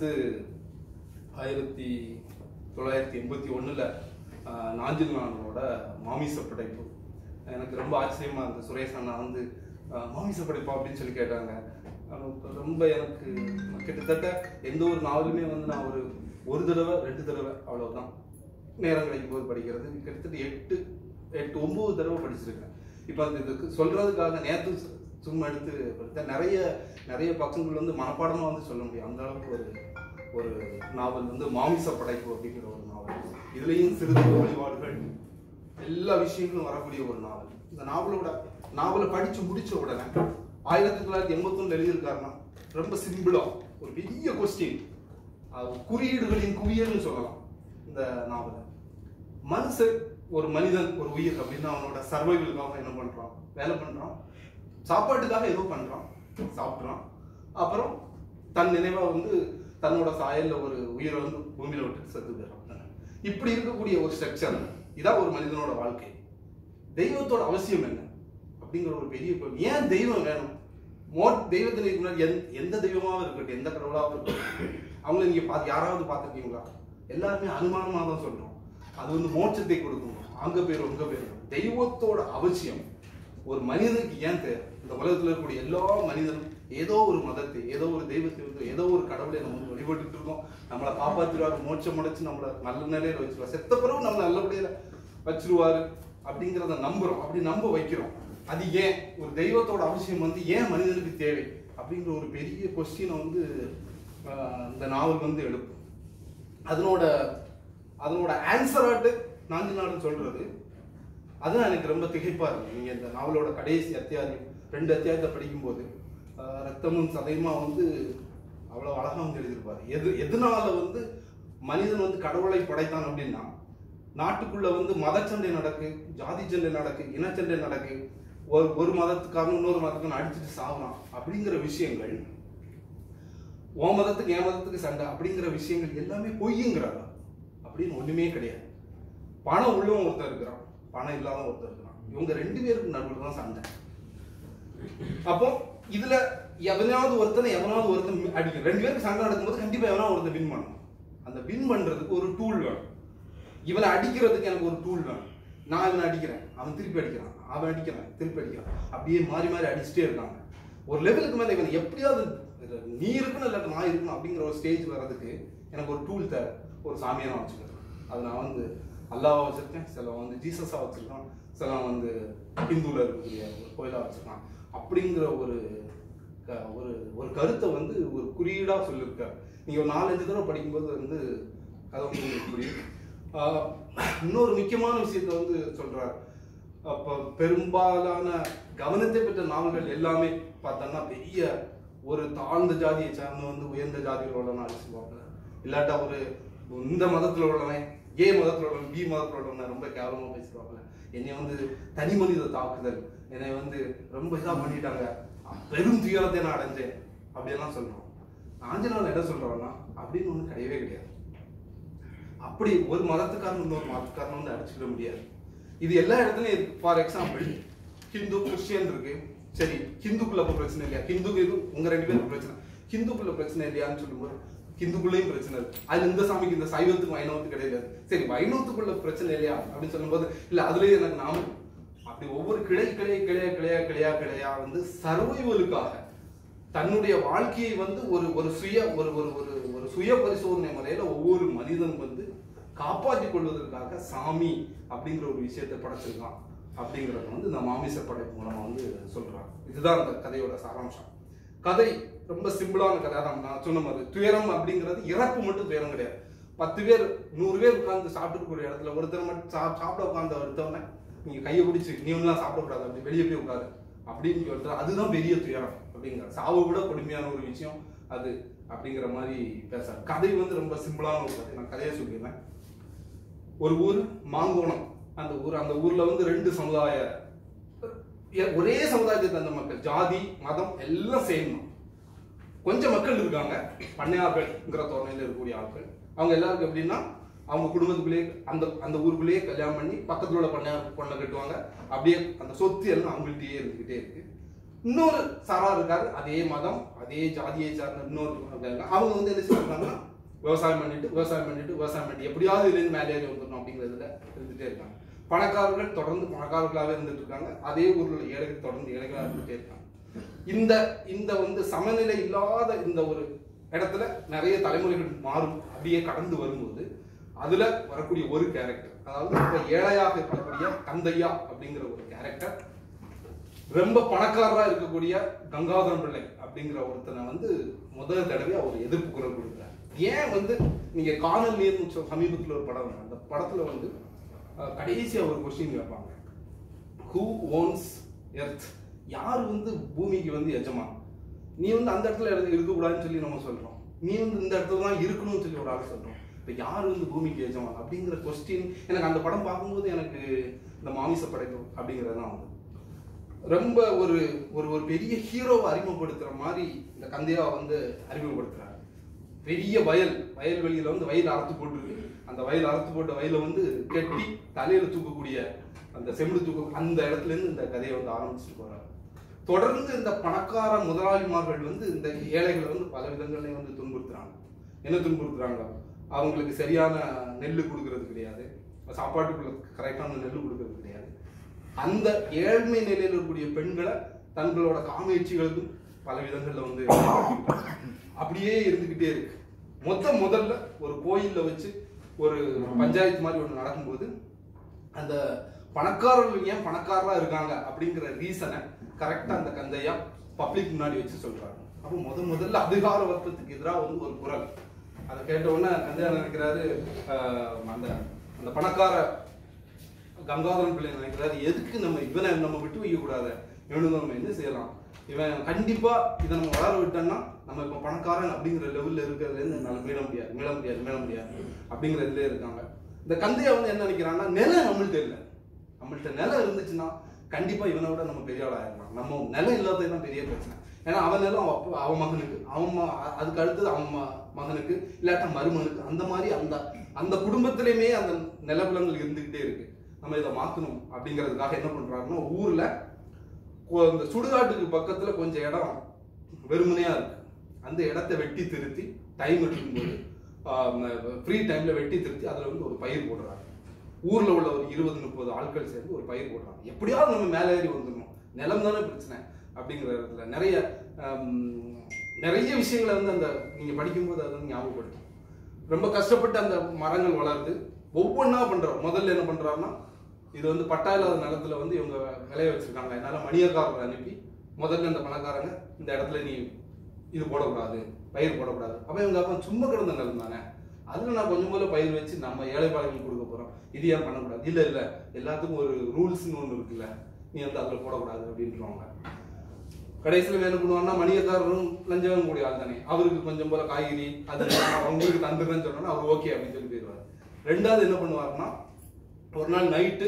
இது ஆயிரத்தி தொள்ளாயிரத்தி எண்பத்தி ஒன்றில் நாஞ்சில் நானோட மாமிச படைப்பு எனக்கு ரொம்ப ஆச்சரியமா இருந்தது சுரேஷ் அண்ணா வந்து ஆஹ், மாமிச படைப்பா அப்படின்னு சொல்லி கேட்டாங்க ஆஹ், ரொம்ப எனக்கு கிட்டத்தட்ட எந்த ஒரு நாவலுமே வந்து நான் ஒரு ஒரு தடவை ரெண்டு தடவை அவ்வளவுதான் நேரம் கிடைக்கும் போது படிக்கிறது கிட்டத்தட்ட எட்டு எட்டு ஒன்பது தடவை படிச்சிருக்கேன் இப்போ அந்த இதுக்கு சொல்றதுக்காக நேற்று சு- சும்மா எடுத்து படித்தேன் நிறைய நிறைய பக்கங்கள் வந்து மனப்பாடமா வந்து சொல்ல முடியும் அந்த அளவுக்கு ஒரு ஒரு நாவல் வந்து மாமிச படைப்பு அப்படிங்கிற ஒரு நாவல் இதுலயும் சிறுது வழிபாடுகள் எல்லா விஷயங்களும் வரக்கூடிய ஒரு நாவல் இந்த நாவலோட நாவலை படிச்சு முடிச்ச உடனே ஆயிரத்தி தொள்ளாயிரத்தி எண்பத்தொன்னு எழுதியிருக்காருன்னா ரொம்ப சிம்பிளா ஒரு பெரிய கொஸ்டின் குறியீடுகளின் குவியல்னு சொல்லலாம் இந்த நாவலை மனுஷன் ஒரு மனிதன் ஒரு உயிர் அப்படின்னா அவனோட சர்வைவலுக்காக என்ன பண்றான் வேலை பண்றான் சாப்பாட்டுக்காக ஏதோ பண்றான் சாப்பிட்றான் அப்புறம் தன் நினைவா வந்து தன்னோட சாயல்ல ஒரு உயிரை வந்து பூமியில விட்டு செத்து போயிடுறான் இப்படி இருக்கக்கூடிய ஒரு ஸ்ட்ரக்சர் இதான் ஒரு மனிதனோட வாழ்க்கை தெய்வத்தோட அவசியம் என்ன அப்படிங்கிற ஒரு பெரிய கேள்வி. ஏன் தெய்வம் வேணும் மோ தெய்வத்திற்கு முன்னாடி எந்த எந்த தெய்வமாவும் இருக்கட்டும் எந்த கடவுளாவும் இருக்கட்டும் அவங்கள நீங்க பார்த்து யாராவது பார்த்துருக்கீங்களா எல்லாருமே அனுமானமா தான் சொல்றோம் அது வந்து மோட்சத்தை கொடுக்கும் அங்க பேர் உங்க பேர் தெய்வத்தோட அவசியம் ஒரு மனிதனுக்கு ஏன் தேவை இந்த உலகத்துல இருக்கக்கூடிய எல்லா மனிதனும் ஏதோ ஒரு மதத்தை ஏதோ ஒரு தெய்வத்தை வந்து ஏதோ ஒரு கடவுளை நம்ம வந்து வழிபட்டுட்டு இருக்கோம் நம்மளை காப்பாத்திடுவாரு மோட்சம் அடைச்சு நம்மளை நல்ல நிலையில வச்சிருவார் செத்த பிறகு நம்ம நல்லபடியில வச்சிருவாரு அப்படிங்கிறத நம்புறோம் அப்படி நம்ப வைக்கிறோம் அது ஏன் ஒரு தெய்வத்தோட அவசியம் வந்து ஏன் மனிதனுக்கு தேவை அப்படிங்கிற ஒரு பெரிய கொஸ்டினை வந்து ஆஹ், இந்த நாவல் வந்து எழுப்பும் அதனோட அதனோட ஆன்சராட்டு நான்கு நாடு சொல்றது அதுதான் எனக்கு ரொம்ப திகைப்பா இருக்கு நீங்க இந்த நாவலோட கடைசி அத்தியாயம் ரெண்டு அத்தியாயத்தை படிக்கும்போது ஆஹ், ரத்தமும் சதையுமா வந்து அவ்வளவு அழகா வந்து எழுதியிருப்பாரு எது எதனால வந்து மனிதன் வந்து கடவுளை படைத்தான் அப்படின்னா நாட்டுக்குள்ள வந்து மதச்சண்டை நடக்கு ஜாதி சண்டை நடக்கு இனச்சண்டை நடக்கு ஒரு ஒரு மதத்துக்காரன் இன்னொரு மதத்துக்காரன் அடிச்சுட்டு சாவலாம் அப்படிங்கிற விஷயங்கள் உன் மதத்துக்கு என் மதத்துக்கு சண்டை அப்படிங்கிற விஷயங்கள் எல்லாமே பொய்யுங்கிறாங்க அப்படின்னு ஒண்ணுமே கிடையாது பணம் உள்ளவன் ஒருத்தர் இருக்கிறான் பணம் இல்லாத ஒருத்தர் இருக்கிறான் இவங்க ரெண்டு பேருக்கு நடுவில் தான் சண்டை அப்போ இதுல எவனாவது ஒருத்தனை எவனாவது ஒருத்தன் அடிக்கும் ரெண்டு பேருக்கு சண்டை நடக்கும்போது கண்டிப்பா எவனாவது ஒருத்தன் வின் பண்ணணும் அந்த வின் பண்றதுக்கு ஒரு டூல் வேணும் இவனை அடிக்கிறதுக்கு எனக்கு ஒரு டூல் வேணும் நான் இவனை அடிக்கிறேன் அவன் திருப்பி அடிக்கிறான் அவன் அடிக்கிறான் திருப்பி அடிக்கிறான் அப்படியே மாறி மாறி அடிச்சுட்டே இருக்காங்க ஒரு லெவலுக்கு மேல இவன் எப்படியாவது இது நீ இருக்கணும் இல்லாட்டி நான் இருக்கணும் அப்படிங்கிற ஒரு ஸ்டேஜ் வர்றதுக்கு எனக்கு ஒரு டூல் தேவை ஒரு சாமியை நான் வச்சுக்கிறேன் அது நான் வந்து அல்லாவா வச்சிருக்கேன் சிலவன் வந்து ஜீசஸா வச்சிருக்கான் சிலவன் வந்து ஹிந்துல இருக்கக்கூடிய ஒரு கோயிலா வச்சிருக்கான் அப்படிங்கிற ஒரு க- ஒரு ஒரு கருத்தை வந்து ஒரு குறியீடா சொல்லியிருக்காரு நீங்க ஒரு நாலஞ்சு தடவை படிக்கும்போது வந்து அதை வந்து உங்களுக்கு புரியும் ஆஹ் இன்னொரு முக்கியமான விஷயத்த வந்து சொல்றாரு அப்ப பெரும்பாலான கவனத்தை பெற்ற நாவல்கள் எல்லாமே பார்த்தோம்னா பெரிய ஒரு தாழ்ந்த ஜாதியை சார்ந்து வந்து உயர்ந்த ஜாதியில் உள்ளவன் அடிச்சுவாங்க இல்லாட்டா ஒரு இந்த மதத்துல உள்ளவன் ஏ மதத்துல உள்ளவன் பி மதத்துல உள்ளவன் ரொம்ப கேவலமா பேசுவாங்க என்னை வந்து தனி மனித தாக்குதல் என்னை வந்து ரொம்ப இதா பண்ணிட்டாங்க பெரும் துயரத்தை நான் அடைஞ்சேன் அப்படியெல்லாம் சொல்றோம் ஆஞ்சநாள் என்ன சொல்றாங்கன்னா அப்படின்னு ஒண்ணு கிடையவே கிடையாது அப்படி ஒரு மதத்துக்காரன் இன்னொரு மதத்துக்காரன் வந்து அடிச்சுக்க முடியாது இது எல்லா இடத்துலயும் இருக்கு ஃபார் எக்ஸாம்பிள் ஹிந்து கிறிஸ்டியன் இருக்கு சரி ஹிந்துக்குள்ள அப்ப பிரச்சனை இல்லையா ஹிந்துக்கு இது உங்க ரெண்டு பேருக்கு பிரச்சனை ஹிந்துக்குள்ள பிரச்சனை இல்லையான்னு சொல்லும்போது ஹிந்துக்குள்ளேயும் பிரச்சனை இருக்கு அது இந்த சாமிக்கு இந்த சைவத்துக்கு வைணவத்துக்கு கிடையாது சரி வைணவத்துக்குள்ள பிரச்சனை இல்லையா அப்படின்னு சொல்லும்போது இல்ல அதுலயே எனக்கு நாம அப்படி ஒவ்வொரு கிளை கிளை கிளையா கிளையா கிளையா கிளையா வந்து சர்வைவலுக்காக தன்னுடைய வாழ்க்கையை வந்து ஒரு ஒரு சுய ஒரு ஒரு ஒரு ஒரு சுய பரிசோதனை முறையில ஒவ்வொரு மனிதனும் வந்து காப்பாற்றிக் கொள்வதற்காக சாமி அப்படிங்கிற ஒரு விஷயத்தை படைச்சிருக்கான் அப்படிங்கறத வந்து இந்த மாமிச படைப்பு மூலமா வந்து சொல்றாங்க இதுதான் அந்த கதையோட சாராம்சம் கதை ரொம்ப சிம்பிளான கதை தான் நான் சொன்ன மாதிரி துயரம் அப்படிங்கிறது இறப்பு மட்டும் துயரம் கிடையாது பத்து பேர் நூறு பேர் உட்கார்ந்து சாப்பிட்டு ஒரு இடத்துல ஒருத்தர் மட்டும் சா- சாப்பிட உட்கார்ந்த ஒருத்தவனை நீங்க கையை பிடிச்சி நீ ஒன்றும் சாப்பிடக்கூடாது அப்படி வெளியே போய் உட்காரு அப்படின்னு சொல்லிட்டு அதுதான் பெரிய துயரம் அப்படிங்கிற சாவு விட கொடுமையான ஒரு விஷயம் அது அப்படிங்கிற மாதிரி பேசுறாரு கதை வந்து ரொம்ப சிம்பிளான ஒரு கதை நான் கதையை சொல்லிடுறேன் ஒரு ஊர் மாங்கோணம் அந்த ஊர் அந்த ஊர்ல வந்து ரெண்டு சமுதாய எ- ஒரே சமுதாயத்தை தந்த மக்கள் ஜாதி மதம் எல்லாம் சேம் தான் கொஞ்சம் மக்கள் இருக்காங்க பண்ணையார்கள்ங்கிற தோரணையில இருக்கக்கூடிய ஆட்கள் அவங்க எல்லாருக்கும் எப்படின்னா அவங்க குடும்பத்துக்குள்ளேயே அந்த அந்த ஊருக்குள்ளேயே கல்யாணம் பண்ணி பக்கத்துல உள்ள பண்ணையார் பொண்ணை கட்டுவாங்க அப்படியே அந்த சொத்து எல்லாம் அவங்கள்ட்டயே இருந்துகிட்டே இருக்கு இன்னொரு சாரா இருக்காரு அதே மதம் அதே ஜாதியை சார்ந்த இன்னொரு இருக்காங்க. அவங்க வந்து என்ன செய்யறாங்கன்னா விவசாயம் பண்ணிட்டு விவசாயம் பண்ணிட்டு விவசாயம் பண்ணிட்டு எப்படியாவது இதுலேருந்து மேலே ஏறி வந்துடணும் அப்படிங்கிறதுல இருந்துட்டே இருக்காங்க பணக்காரர்கள் தொடர்ந்து பணக்காரர்களாகவே இருந்துட்டு இருக்காங்க அதே ஊர்ல உள்ள ஏழைகள் தொடர்ந்து ஏழைகளாக இருந்துட்டே இருக்காங்க இந்த இந்த வந்து சமநிலை இல்லாத இந்த ஒரு இடத்துல நிறைய தலைமுறைகள் மாறும் அப்படியே கடந்து வரும்போது அதுல வரக்கூடிய ஒரு கேரக்டர் அதாவது ரொம்ப ஏழையாக இருக்கக்கூடிய கந்தையா அப்படிங்கிற ஒரு கேரக்டர் ரொம்ப பணக்காரரா இருக்கக்கூடிய கங்காதரம் பிள்ளை அப்படிங்கிற ஒருத்தனை வந்து முதல் தடவையா ஒரு எதிர்ப்பு குரல் கொடுக்குறாரு ஏன் வந்து நீங்க காணல் நீர்னு சொ- சமீபத்துல ஒரு படம் வரும். அந்த படத்துல வந்து அஹ், கடைசியா ஒரு கொஸ்டின் கேட்பாங்க ஹூ ஓன்ஸ் எர்த் யார் வந்து பூமிக்கு வந்து எஜமான் நீ வந்து அந்த இடத்துல இருக்க- இருக்கக்கூடாதுன்னு சொல்லி நம்ம சொல்றோம் நீ வந்து இந்த இடத்துல தான் இருக்கணும்னு சொல்லி ஒரு ஆள் சொல்றோம் இப்போ யார் வந்து பூமிக்கு எஜமான் அப்படிங்கிற கொஸ்டின் எனக்கு அந்த படம் பார்க்கும்போது எனக்கு இந்த மாமிச படைப்பு அப்படிங்கிறது தான் வந்து ரொம்ப ஒரு ஒரு ஒரு பெரிய ஹீரோவை அறிமுகப்படுத்துற மாதிரி இந்த கந்தையா வந்து அறிமுகப்படுத்துறாரு பெரிய வயல் வயல்வெளியில வந்து வயல் அறுத்து போட்டுருக்கு அந்த வயல் அறுத்து போட்ட வயலை வந்து கட்டி தலையில தூக்கக்கூடிய அந்த செம்பு தூக்க அந்த இடத்துல இருந்து இந்த கதையை வந்து ஆரம்பிச்சுட்டு போறாரு தொடர்ந்து இந்த பணக்கார முதலாளிமார்கள் வந்து இந்த ஏழைகளை வந்து பல விதங்கள்லையும் வந்து துன்புறுத்துறாங்க என்ன துன்புறுத்துறாங்க அவங்களுக்கு சரியான நெல் கொடுக்கறது கிடையாது சாப்பாட்டுக்குள்ள கரெக்டான நெல் கொடுக்கறது கிடையாது அந்த ஏழ்மை நிலையில் இருக்கக்கூடிய பெண்களை தங்களோட காமேட்சிகளுக்கும் பல விதங்கள்ல வந்து அப்படியே இருந்துகிட்டே இருக்கு மொத்த முதல்ல ஒரு கோயில்ல வச்சு ஒரு பஞ்சாயத்து மாதிரி ஒன்று நடக்கும்போது அந்த பணக்காரர்கள் ஏன் பணக்காரரா இருக்காங்க அப்படிங்கிற ரீசனை கரெக்டா அந்த கந்தையா பப்ளிக் முன்னாடி வச்சு சொல்றாங்க அப்போ முத முதல்ல அதிகார வர்க்கத்துக்கு எதிராக வந்து ஒரு குரல் அதை கேட்ட உடனே கந்தையா நினைக்கிறாரு ஆஹ், அந்த அந்த பணக்கார கங்காதரன் பிள்ளை நினைக்கிறாரு எதுக்கு நம்ம இவனை நம்ம விட்டு வைக்க கூடாது இவனுக்கு நம்ம என்ன செய்யலாம் இவன் கண்டிப்பா இதை நம்ம வளர விட்டோம்னா நம்ம இப்ப பணக்காரன் அப்படிங்கிற லெவல்ல இருக்கிறதுல இருந்து என்னால மீள முடியாது மீள முடியாது மீள முடியாது அப்படிங்கிறதுல இருக்காங்க இந்த கந்தையா வந்து என்ன நினைக்கிறான்னா நிலம் நம்மள்ட்ட இல்லை நம்மள்ட்ட நிலம் இருந்துச்சுன்னா கண்டிப்பா இவனை விட நம்ம பெரிய ஆள் ஆயிடலாம் நம்ம நிலம் இல்லாதது தான் பெரிய பிரச்சனை ஏன்னா அவன் நிலம் அவன் அப்பா- அவன் மகனுக்கு அவன் ம- அ- அதுக்கு அடுத்தது அவன் ம- மகனுக்கு இல்லாட்டா மருமகனுக்கு அந்த மாதிரி அந்த அந்த குடும்பத்திலையுமே அந்த நிலபலங்கள் இருந்துகிட்டே இருக்கு நம்ம இதை மாத்தணும் அப்படிங்கிறதுக்காக என்ன பண்றாருன்னா ஊர்ல கொ- இந்த சுடுகாட்டுக்கு பக்கத்துல கொஞ்சம் இடம் வெறுமனையா இருக்கு அந்த இடத்த வெட்டி திருத்தி டைம் இருக்கும்போது ஃப்ரீ டைம்ல வெட்டி திருத்தி அதுல வந்து ஒரு பயிர் போடுறாங்க ஊர்ல உள்ள ஒரு இருபது முப்பது ஆட்கள் சேர்ந்து ஒரு பயிர் போடுறாங்க எப்படியாவது நம்ம மேலே ஏறி வந்துடணும் நிலம் தானே பிரச்சனை அப்படிங்கிற இடத்துல நிறைய ஆம், நிறைய விஷயங்களை வந்து அந்த நீங்க படிக்கும்போது அதை வந்து ஞாபகப்படுத்தும் ரொம்ப கஷ்டப்பட்டு அந்த மரங்கள் வளருது ஒவ்வொன்றா பண்றோம் முதல்ல என்ன பண்றாருன்னா இது வந்து பட்டா இல்லாத நிலத்துல வந்து இவங்க விளைய வச்சிருக்காங்க அதனால மணியக்காரரை அனுப்பி முதல்ல இந்த பணக்காரங்க இந்த இடத்துல நீ இது போடக்கூடாது பயிர் போடக்கூடாது அப்ப இவங்க அப்ப சும்மா கிடந்த நிலம் தானே அதுல நான் கொஞ்சம் போல பயிர் வச்சு நம்ம ஏழைப்பாளைகளுக்கு கொடுக்க போறோம் இது ஏன் பண்ணக்கூடாது இல்ல இல்ல எல்லாத்துக்கும் ஒரு ரூல்ஸ்னு ஒண்ணு இருக்குல்ல நீ வந்து அதுல போடக்கூடாது அப்படின்றாங்க கடைசியில் என்ன பண்ணுவாங்கன்னா மணியக்காரரும் லஞ்சம் கூடிய ஆள் தானே அவருக்கு கொஞ்சம் போல காய்கறி அது அவங்களுக்கு தந்துடுறேன்னு சொன்னோன்னா அவர் ஓகே அப்படின்னு சொல்லி போயிடுவார் ரெண்டாவது என்ன பண்ணுவாருன்னா ஒரு நாள் நைட்டு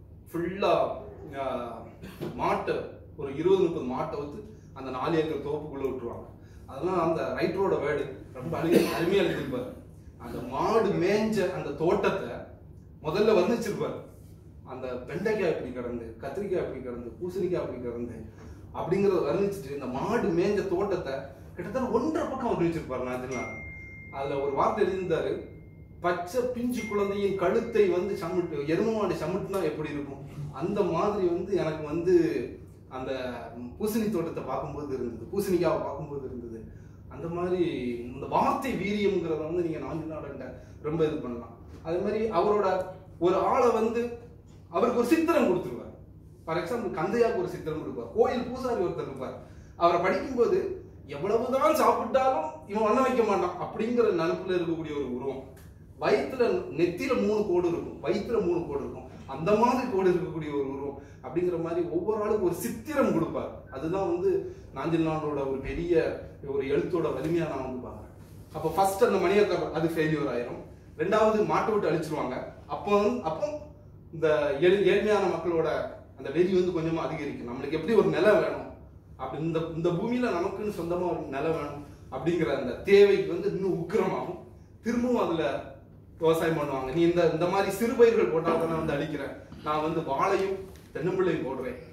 ஃபுல்லாக மாட்டை ஒரு இருபது முப்பது மாட்டை வந்து அந்த நாலு ஏக்கர் தோப்புக்குள்ள விட்டுருவாங்க அதெல்லாம் அந்த ரைட்டரோட வேர்டு ரொம்ப அழகா அருமையாக எழுதியிருப்பார் அந்த மாடு மேய்ஞ்ச அந்த தோட்டத்தை முதல்ல வர்ணிச்சிருப்பார் அந்த வெண்டைக்காய் எப்படி கிடந்து கத்திரிக்காய் எப்படி கிடந்து பூசணிக்காய் எப்படி கிடந்து அப்படிங்கறத வர்ணிச்சுட்டு இந்த மாடு மேய்ஞ்ச தோட்டத்தை கிட்டத்தட்ட ஒன்றரை பக்கம் வர்ணிச்சிருப்பார் நான் அதுல ஒரு வார்த்தை எழுதியிருந்தாரு பச்சை பிஞ்சு குழந்தையின் கழுத்தை வந்து சமிட்டு எரும மாடு சமிட்டுனா எப்படி இருக்கும் அந்த மாதிரி வந்து எனக்கு வந்து அந்த பூசணி தோட்டத்தை பார்க்கும்போது இருந்தது பூசணிக்காவை பார்க்கும்போது இருந்தது அந்த மாதிரி இந்த வார்த்தை வீரியம்ங்கிறத வந்து நீங்க நான்கு நாடன்ட்ட ரொம்ப இது பண்ணலாம் அதே மாதிரி அவரோட ஒரு ஆளை வந்து அவருக்கு ஒரு சித்திரம் கொடுத்துருவார் ஃபார் எக்ஸாம்பிள் கந்தையாவுக்கு ஒரு சித்திரம் கொடுப்பார் கோயில் பூசாரி ஒருத்தர் இருப்பார் அவரை படிக்கும்போது எவ்வளவுதான் சாப்பிட்டாலும் இவன் வண்ண வைக்க மாட்டான் அப்படிங்கிற நினப்புல இருக்கக்கூடிய ஒரு உருவம் வயிற்றுல நெத்தியில மூணு கோடு இருக்கும் வயிற்றுல மூணு கோடு இருக்கும் அந்த மாதிரி கோடு இருக்கக்கூடிய ஒரு உருவம் அப்படிங்கிற மாதிரி ஒவ்வொரு ஆளுக்கும் ஒரு சித்திரம் கொடுப்பார் அதுதான் வந்து நாஞ்சில் நாடோட ஒரு பெரிய ஒரு எழுத்தோட வலிமையா நான் வந்து பார்க்குறேன் அப்போ ஃபர்ஸ்ட் அந்த மணியக்கர் அது ஃபெயிலியர் ஆயிரும் ரெண்டாவது மாட்டை விட்டு அழிச்சிருவாங்க அப்போ வந்து அப்போ இந்த ஏழு ஏழ்மையான மக்களோட அந்த வெறி வந்து கொஞ்சமா அதிகரிக்கும் நம்மளுக்கு எப்படி ஒரு நிலம் வேணும் அப்படி இந்த இந்த பூமியில நமக்குன்னு சொந்தமா ஒரு நிலம் வேணும் அப்படிங்கிற அந்த தேவைக்கு வந்து இன்னும் உக்கிரமாகும் திரும்பவும் அதுல விவசாயம் பண்ணுவாங்க நீ இந்த இந்த மாதிரி சிறு பயிர்கள் போட்டால் தான் நான் வந்து அழிக்கிறேன் நான் வந்து வாழையும் தென்னம்பிள்ளையும் போடுறேன்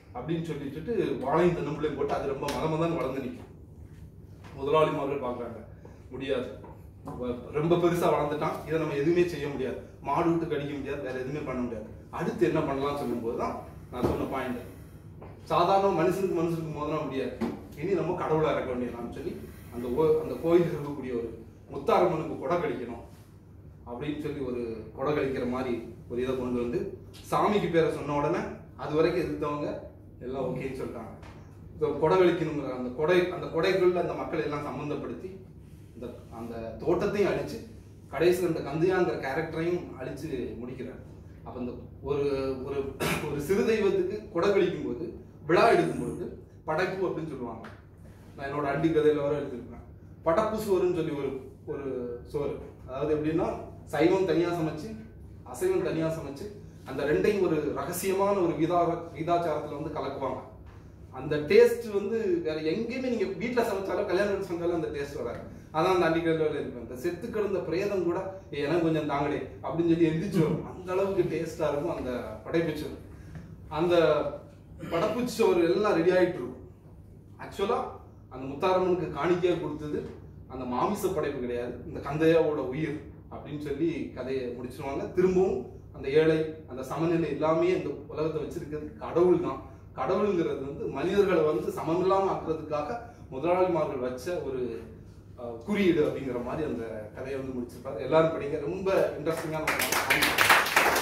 அப்படின்னு சொல்லிட்டு வாழையும் தென்னம்பிள்ளையும் போட்டு அது ரொம்ப மதமதான் வளர்ந்து நிற்கும் முதலாளிமார்கள் பார்க்குறாங்க முடியாது வ- ரொம்ப பெருசா வளர்ந்துட்டான் இதை நம்ம எதுவுமே செய்ய முடியாது மாடு விட்டு கடிக்க முடியாது வேற எதுவுமே பண்ண முடியாது அடுத்து என்ன பண்ணலாம் சொல்லும்போது தான் நான் சொன்ன பாயிண்ட் சாதாரண மனுஷனுக்கு மனுஷனுக்கு மோதினா முடியாது இனி நம்ம கடவுளா இறக்க வேண்டியதான்னு சொல்லி அந்த ஓ- அந்த கோயிலுக்கு இருக்கக்கூடிய ஒரு முத்தாரம்மனுக்கு கொடை கழிக்கணும் அப்படின்னு சொல்லி ஒரு கொடை கழிக்கிற மாதிரி ஒரு இதை கொண்டு வந்து சாமிக்கு பேரை சொன்ன உடனே அது வரைக்கும் எதிர்த்தவங்க எல்லாம் ஓகேன்னு சொல்லிட்டாங்க இப்போ கொடை கழிக்கணுங்கிற அந்த கொடை அந்த கொடைக்குள்ள அந்த மக்களை எல்லாம் சம்மந்தப்படுத்தி இந்த அந்த தோட்டத்தையும் அழிச்சு கடைசியில் இந்த கந்தையாங்கிற கேரக்டரையும் அழிச்சு முடிக்கிறார் அப்போ இந்த ஒரு ஒரு ஒரு சிறு தெய்வத்துக்கு கொடை கழிக்கும் போது விழா எடுக்கும் பொழுது படைப்பு அப்படின்னு சொல்லுவாங்க நான் என்னோட அண்டி கதையில வர எடுத்துருப்பேன் படப்பு சோறுன்னு சொல்லி ஒரு ஒரு சோறு அதாவது எப்படின்னா சைவம் தனியா சமைச்சு அசைவம் தனியா சமைச்சு அந்த ரெண்டையும் ஒரு ரகசியமான ஒரு விதா விதாச்சாரத்துல வந்து கலக்குவாங்க அந்த டேஸ்ட் வந்து வேற எங்கேயுமே நீங்க வீட்ல சமைச்சாலும் கல்யாண வீட்டுல சமைச்சாலும் அந்த டேஸ்ட் வராது அதான் அந்த அண்டிக்கல்ல இருக்கு அந்த செத்து கிடந்த பிரேதம் கூட "ஏய், எனக்கு கொஞ்சம் தாங்களே அப்படின்னு சொல்லி எந்திரிச்சு வரும் அந்த அளவுக்கு டேஸ்டா இருக்கும் அந்த படைப்புச்சோறு அந்த படப்புச்சோறு எல்லாம் ரெடி ஆயிட்டு இருக்கும் ஆக்சுவலா அந்த முத்தாரம்மனுக்கு காணிக்கையா கொடுத்தது அந்த மாமிச படைப்பு கிடையாது இந்த கந்தையாவோட உயிர் அப்படின்னு சொல்லி கதையை முடிச்சிருவாங்க திரும்பவும் அந்த ஏழை அந்த சமநிலை எல்லாமே இந்த உலகத்தை வச்சிருக்கிறது கடவுள் தான் கடவுளுங்கிறது வந்து மனிதர்களை வந்து சமமில்லாம ஆக்குறதுக்காக முதலாளிமார்கள் வச்ச ஒரு அஹ், குறியீடு அப்படிங்கிற மாதிரி அந்த கதையை வந்து முடிச்சிருப்பாரு எல்லாரும் படிங்க ரொம்ப இன்ட்ரெஸ்டிங்கான